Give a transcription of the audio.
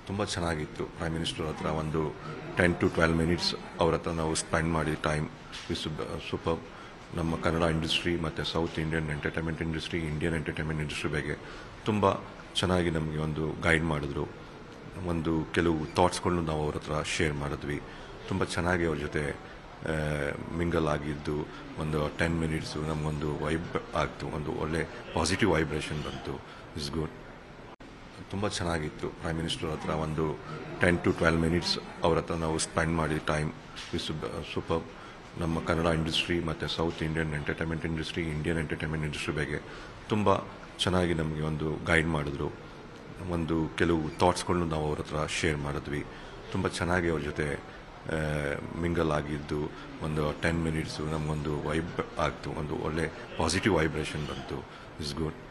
ತುಂಬ ಚೆನ್ನಾಗಿತ್ತು prime minister ಹತ್ರ ಒಂದು ಟೆನ್ ಟು ಟ್ವೆಲ್ ಮಿನಿಟ್ಸ್ ಅವ್ರ ಹತ್ರ ನಾವು ಸ್ಪೆಂಡ್ ಮಾಡಿ ಟೈಮ್ ಇಸ್ ಸೂಪರ್ ನಮ್ಮ ಕನ್ನಡ ಇಂಡಸ್ಟ್ರಿ ಮತ್ತು south Indian entertainment industry Indian entertainment industry ಬಗ್ಗೆ ತುಂಬ ಚೆನ್ನಾಗಿ ನಮಗೆ ಒಂದು ಗೈಡ್ ಮಾಡಿದ್ರು ಒಂದು ಕೆಲವು ಥಾಟ್ಸ್ಗಳನ್ನು ನಾವು ಅವ್ರ ಹತ್ರ ಶೇರ್ ಮಾಡಿದ್ವಿ ತುಂಬ ಚೆನ್ನಾಗಿ ಅವ್ರ ಜೊತೆ ಮಿಂಗಲ್ ಆಗಿದ್ದು ಒಂದು ಟೆನ್ ಮಿನಿಟ್ಸು ನಮಗೊಂದು ವೈಬ್ ಆಗ್ತು ಒಂದು ಒಳ್ಳೆ ಪಾಸಿಟಿವ್ ವೈಬ್ರೇಷನ್ ಬಂತು ಇಸ್ ಗುಡ್ ತುಂಬ ಚೆನ್ನಾಗಿತ್ತು ಪ್ರೈಮ್ ಮಿನಿಸ್ಟರ್ ಹತ್ರ ಒಂದು ಟೆನ್ ಟು ಟ್ವೆಲ್ ಮಿನಿಟ್ಸ್ ಅವ್ರ ಹತ್ರ ನಾವು ಸ್ಪೆಂಡ್ ಮಾಡಿ ಟೈಮ್ ಇಸ್ ಸೂಪರ್ ನಮ್ಮ ಕನ್ನಡ ಇಂಡಸ್ಟ್ರಿ ಮತ್ತು south Indian entertainment industry Indian entertainment industry ಬಗ್ಗೆ ತುಂಬ ಚೆನ್ನಾಗಿ ನಮಗೆ ಒಂದು ಗೈಡ್ ಮಾಡಿದ್ರು ಒಂದು ಕೆಲವು ಥಾಟ್ಸ್ಗಳನ್ನು ನಾವು ಅವ್ರ ಹತ್ರ ಶೇರ್ ಮಾಡಿದ್ವಿ ತುಂಬ ಚೆನ್ನಾಗಿ ಅವ್ರ ಜೊತೆ ಮಿಂಗಲ್ ಆಗಿದ್ದು ಒಂದು ಟೆನ್ ಮಿನಿಟ್ಸು ನಮಗೊಂದು ವೈಬ್ ಆಗ್ತು ಒಂದು ಒಳ್ಳೆ ಪಾಸಿಟಿವ್ ವೈಬ್ರೇಷನ್ ಬಂತು ಇಸ್ ಗುಡ್